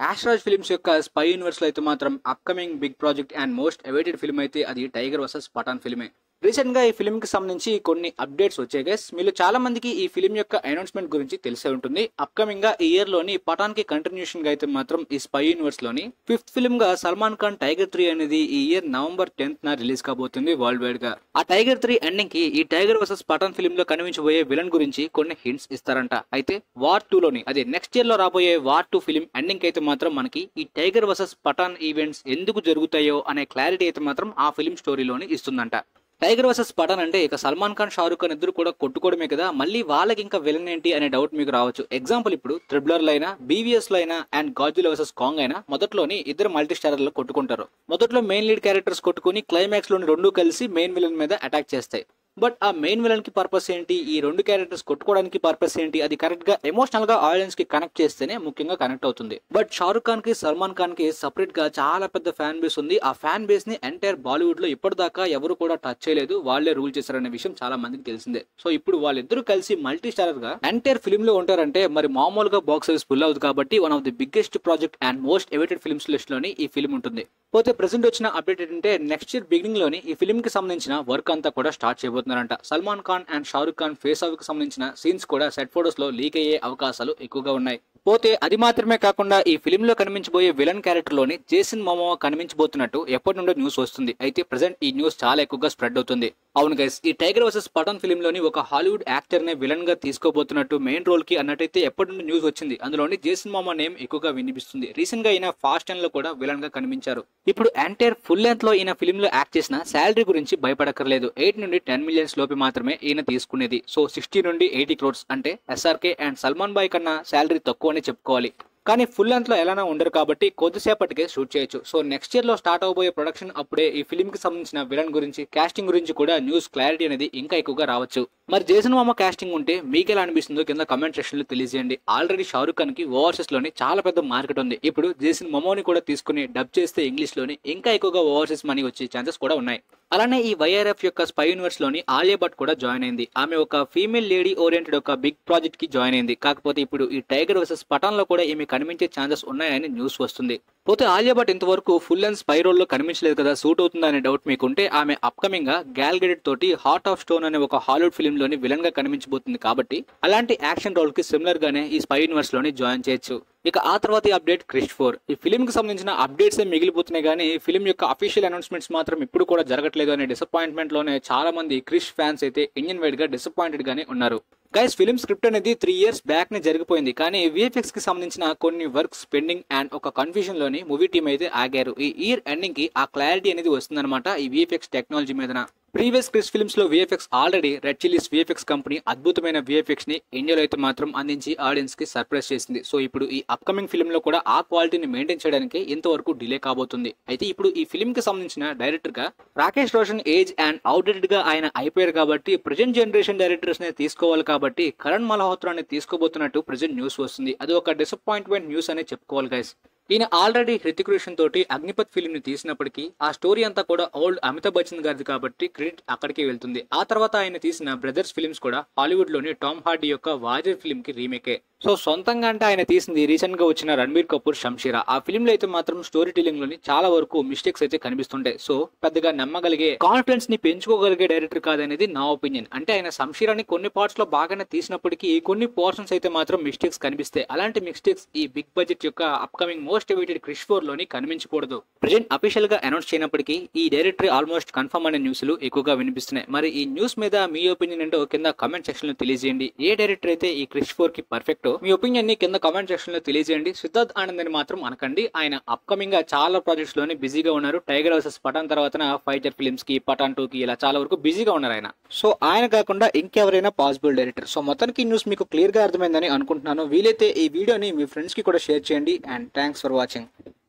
యాష్రాజ్ films యొక్క spy universe లో అయితే మాత్రం upcoming big project and most awaited film అయితే అది టైగర్ వర్సెస్ పఠాన్ ఫిల్మే రీసెంట్ గా ఈ ఫిల్మ్ కి సంబంధించి కొన్ని అప్డేట్స్ వచ్చాయి గైస్ మీలో చాలా మందికి ఈ ఫిల్మ్ యొక్క అనౌన్స్మెంట్ గురించి తెలిసే ఉంటుంది అప్కమింగ్ గా ఈ ఇయర్ లోని పఠాన్ కి కంటిన్యూషన్ గా అయితే మాత్రం ఈ స్పై యూనివర్స్ లోని ఫిఫ్త్ ఫిల్మ్ గా సల్మాన్ ఖాన్ టైగర్ త్రీ అనేది ఈ ఇయర్ నవంబర్ టెన్త్ న రిలీజ్ కాబోతుంది వరల్డ్ వైడ్ గా ఆ టైగర్ త్రీ ఎండింగ్ కి ఈ టైగర్ వర్సెస్ పఠాన్ ఫిల్మ్ లో కనిపించబోయే విలన్ గురించి కొన్ని హింట్స్ ఇస్తారంట అయితే వార్ టూ లోని అదే నెక్స్ట్ ఇయర్ లో రాబోయే వార్ టూ ఫిల్మ్ ఎండింగ్ అయితే మాత్రం మనకి ఈ టైగర్ వర్సెస్ పఠాన్ ఈవెంట్స్ ఎందుకు జరుగుతాయో అనే క్లారిటీ అయితే మాత్రం ఆ ఫిల్మ్ స్టోరీలోని ఇస్తుందంట టైగర్ వర్సెస్ పఠాన్ అంటే ఇక సల్మాన్ ఖాన్ షారూక్ ఖాన్ ఇద్దరు కూడా కొట్టుకోవడమే కదా మళ్ళీ వాళ్ళకి ఇంకా విలన్ ఏంటి అనే డౌట్ మీకు రావచ్చు ఎగ్జాంపుల్ ఇప్పుడు త్రిబ్లర్ అయినా బీవీఎస్ లో అయినా అండ్ గాజుల వర్సెస్ కాంగ్ అయినా మొదట్లోని ఇద్దరు మల్టీ స్టారర్లు కొట్టుకుంటారు మొదట్లో మెయిన్ లీడ్ క్యారెక్టర్స్ కొట్టుకుని క్లైమాక్స్ లోని రెండు కలిసి మెయిన్ విలన్ మీద అటాక్ చేస్తాయి బట్ ఆ మెయిన్ విలన్ కి పర్పస్ ఏంటి ఈ రెండు క్యారెక్టర్స్ కొట్టుకోవడానికి పర్పస్ ఏంటి అది కరెక్ట్ గా ఎమోషనల్ గా ఆడియన్స్ కి కనెక్ట్ చేస్తేనే ముఖ్యంగా కనెక్ట్ అవుతుంది బట్ షారుఖ్ ఖాన్ కి సల్మాన్ ఖాన్ కి సపరేట్ గా చాలా పెద్ద ఫ్యాన్ బేస్ ఉంది ఆ ఫ్యాన్ బేస్ ని ఎంటైర్ బాలీవుడ్ లో ఇప్పటిదాకా ఎవరు కూడా టచ్ చేయలేదు వాళ్ళే రూల్ చేశారనే విషయం చాలా మందికి తెలిసిందే సో ఇప్పుడు వాళ్ళిద్దరూ కలిసి మల్టీ స్టారర్ గా ఎంటైర్ ఫిల్మ్ లో ఉంటారంటే మరి మామూలుగా బాక్స్ ఆఫీస్ ఫుల్ అవుతుంది కాబట్టి one of the biggest project and most awaited films list లోని ఈ ఫిల్మ్ ఉంటుంది పోతే ప్రెసెంట్ వచ్చిన అప్డేట్ ఏంటంటే నెక్స్ట్ ఇయర్ బిగినింగ్ లోని ఈ ఫిల్మ్ కి సంబంధించిన వర్క్ అంతా కూడా స్టార్ట్ చేయబోతున్నారంట Salman Khan and Shahrukh Khan face off కి సంబంధించిన సీన్స్ కూడా సెట్ ఫోటోస్ లో లీక్ అయ్యే అవకాశాలు ఎక్కువగా ఉన్నాయి పోతే అది మాత్రమే కాకుండా ఈ ఫిల్మ్ లో కనిపించబోయే విలన్ క్యారెక్టర్ లోని జేసన్ మోమో కనిపించబోతున్నట్టు ఎప్పటి నుండో న్యూస్ వస్తుంది అయితే ప్రెసెంట్ ఈ న్యూస్ చాలా ఎక్కువగా స్ప్రెడ్ అవుతుంది అవును గైస్ ఈ టైగర్ వర్సెస్ పఠాన్ ఫిల్మ్ లోని ఒక హాలీవుడ్ యాక్టర్ నే విలన్ గా తీసుకోబోతున్నట్టు మెయిన్ రోల్ కి అన్నట్టయితే ఎప్పటి నుండి న్యూస్ వచ్చింది అందులోని జేసన్ మామా నేమ్ ఎక్కువగా వినిపిస్తుంది రీసెంట్ గా ఈయన ఫాస్ట్ అండ్ లో కూడా విలన్ గా కనిపించారు ఇప్పుడు ఎంటైర్ ఫుల్ లెంత్ లో ఈయన ఫిల్మ్ లో యాక్ట్ చేసిన శాలరీ గురించి భయపడక్కర్లేదు ఎయిట్ నుండి టెన్ మిలియన్స్ లోపు మాత్రమే ఈయన తీసుకునేది సో సిక్స్టీ నుండి ఎయిటీ క్రోర్స్ అంటే ఎస్ఆర్కే అండ్ సల్మాన్ బాయ్ కన్నా శాలరీ తక్కువ అని చెప్పుకోవాలి కానీ ఫుల్ లెంత్ లో ఎలానో ఉండరు కాబట్టి కొద్దిసేపటికే షూట్ చేయొచ్చు సో నెక్స్ట్ ఇయర్ లో స్టార్ట్ అవబోయే ప్రొడక్షన్ అప్పుడే ఈ ఫిల్మ్ కి సంబంధించిన విలన్ గురించి కాస్టింగ్ గురించి కూడా న్యూస్ క్లారిటీ అనేది ఇంకా ఎక్కువగా రావచ్చు మరి జేసన్ మామ కాస్టింగ్ ఉంటే మీకు ఎలా అనిపిస్తుందో కింద కమెంట్ సెక్షన్ లో తెలియజేయండి ఆల్రెడీ షారుఖ్ ఖాన్ కి ఓవర్సీస్ లోని చాలా పెద్ద మార్కెట్ ఉంది ఇప్పుడు జేసన్ మమోని కూడా తీసుకుని డబ్ చేస్తే ఇంగ్లీష్ లోని ఇంకా ఎక్కువగా ఓవర్సీస్ మనీ వచ్చే ఛాన్సెస్ కూడా ఉన్నాయి అలానే ఈ వైఆర్ఎఫ్ యొక్క స్పై యూనివర్స్ లోని ఆలియా భట్ కూడా జాయిన్ అయింది ఆమె ఒక ఫీమేల్ లేడీ ఓరియంటెడ్ ఒక బిగ్ ప్రాజెక్ట్ కి జాయిన్ అయింది కాకపోతే ఇప్పుడు ఈ టైగర్ వర్సెస్ పఠాన్ లో కూడా ఈమె కనిపించే ఛాన్సెస్ ఉన్నాయని న్యూస్ వస్తుంది పోతే ఆలియా భట్ ఇంతవరకు ఫుల్ అండ్ స్పై రోల్ లో కనిపించలేదు కదా సూట్ అవుతుందా అనే డౌట్ మీకుంటే ఆమె అప్కమింగ్ గా గ్యాల్ గెడెట్ తోటి హార్ట్ ఆఫ్ స్టోన్ అనే ఒక హాలీవుడ్ ఫిల్మ్ లోని విలన్ గా కనిపించబోతుంది కాబట్టి అలాంటి యాక్షన్ రోల్ కి సిమిలర్ గానే ఈ స్పై యూనివర్స్ లోని జాయిన్ చేయొచ్చు ఇక ఆ తర్వాత ఈ అప్డేట్ క్రిష్ ఫోర్ ఈ ఫిల్మ్ కి సంబంధించిన అప్డేట్స్ ఏ మిగిలిపోతున్నాయి కానీ ఫిల్మ్ యొక్క అఫీషియల్ అనౌన్స్మెంట్స్ మాత్రం ఇప్పుడు కూడా జరగట్లేదు అనే డిసప్పాయింట్మెంట్ లోనే చాలా మంది క్రిష్ ఫ్యాన్స్ అయితే ఇండియన్ వైడ్ గా డిసప్పాయింటెడ్ గానే ఉన్నారు గైస్ ఫిల్మ్ స్క్రిప్ట్ అనేది త్రీ ఇయర్స్ బ్యాక్ నే జరిగిపోయింది కానీ విఎఫ్ఎక్స్ కి సంబంధించిన కొన్ని వర్క్స్ పెండింగ్ అండ్ ఒక కన్ఫ్యూజన్ లోని మూవీ టీమ్ అయితే ఆగారు ఈ ఇయర్ ఎండింగ్ కి ఆ క్లారిటీ అనేది వస్తుందన్నమాట ఈ విఎఫ్ఎక్స్ టెక్నాలజీ మీదన ప్రీవియస్ క్రిస్ ఫిల్మ్స్ లో VFX already Red Chillies VFX company అద్భుతమైన విఎఫ్ఎక్స్ ని ఇండియాలో అయితే మాత్రం అందించి ఆడియన్స్ కి సర్ప్రైజ్ చేసింది సో ఇప్పుడు ఈ అప్కమింగ్ ఫిల్మ్ లో కూడా ఆ క్వాలిటీని మెయింటైన్ చేయడానికి ఇంతవరకు డిలే కాబోతుంది అయితే ఇప్పుడు ఈ ఫిల్మ్ కి సంబంధించిన డైరెక్టర్ గా Rakesh Roshan age and outdated గా ఆయన అయిపోయారు కాబట్టి ప్రజెంట్ జనరేషన్ డైరెక్టర్స్ నే తీసుకోవాలి కాబట్టి కరణ్ మల్హోత్రాని తీసుకోబోతున్నట్టు ప్రజెంట్ న్యూస్ వస్తుంది అది ఒక డిసప్పాయింట్మెంట్ న్యూస్ అనే చెప్పుకోవాలి గైస్ ఈయన ఆల్రెడీ హృతిక్ రోషన్ తోటి అగ్నిపత్ ఫిల్మ్ ని తీసినప్పటికీ ఆ స్టోరీ అంతా కూడా ఓల్డ్ అమితాబ్ బచ్చన్ గారిది కాబట్టి క్రెడిట్ అక్కడికి వెళ్తుంది ఆ తర్వాత ఆయన తీసిన బ్రదర్స్ ఫిల్మ్స్ కూడా హాలీవుడ్ లోని టామ్ హార్డీ యొక్క వాజర్ ఫిల్మ్ కి రీమేకే సో సొంతంగా అంటే ఆయన తీసింది రీసెంట్ గా వచ్చిన రణబీర్ కపూర్ షంషీరా ఆ ఫిల్మ్ లో అయితే మాత్రం స్టోరీ టెలింగ్ లోని చాలా వరకు మిస్టేక్స్ అయితే కనిపిస్తుంటాయి సో పెద్దగా నమ్మగలిగే కాన్ఫిడెన్స్ ని పెంచుకోగలిగే డైరెక్టర్ కాదనేది నా ఒపీనియన్ అంటే ఆయన శంషీరాని కొన్ని పార్ట్స్ లో బాగానే తీసినప్పటికీ కొన్ని పోర్షన్స్ అయితే మాత్రం మిస్టేక్స్ కనిపిస్తాయి అలాంటి మిస్టేక్స్ ఈ బిగ్ బడ్జెట్ యొక్క upcoming most awaited Krrish four లోని కనిపించకూడదు ప్రజెంట్ అఫీషియల్ గా అనౌన్స్ చేయనప్పటికీ ఈ డైరెక్టర్ ఆల్మోస్ట్ కన్ఫర్మ్ అనే న్యూస్లు ఎక్కువగా వినిపిస్తున్నాయి మరి ఈ న్యూస్ మీద మీ ఒపీనియన్ ఏంటో కింద కమెంట్ సెక్షన్ లో తెలియజేయండి ఏ డైరెక్టర్ అయితే ఈ క్రిష్ ఫోర్ కి పర్ఫెక్ట్ మీ ఒపీనియన్ ని కింద కమెంట్ సెక్షన్ లో తెలియజేయండి సిద్ధార్థ్ ఆనంద్ అని మాత్రం అనకండి ఆయన అప్కమింగ్ గా చాలా ప్రాజెక్ట్స్ లోని బిజీగా ఉన్నారు టైగర్ వర్సెస్ పఠాన్ తర్వాత ఫైటర్ ఫిల్మ్స్ కి పఠాన్ టూ కి ఇలా చాలా వరకు బిజీగా ఉన్నారు ఆయన సో ఆయన కాకుండా ఇంకెవరైనా పాసిబుల్ డైరెక్టర్ సో మొత్తానికి ఈ న్యూస్ మీకు క్లియర్ గా అర్థమైందని అనుకుంటున్నాను వీలైతే ఈ వీడియోని మీ ఫ్రెండ్స్ కి కూడా షేర్ చేయండి అండ్ థ్యాంక్స్ ఫర్ వాచింగ్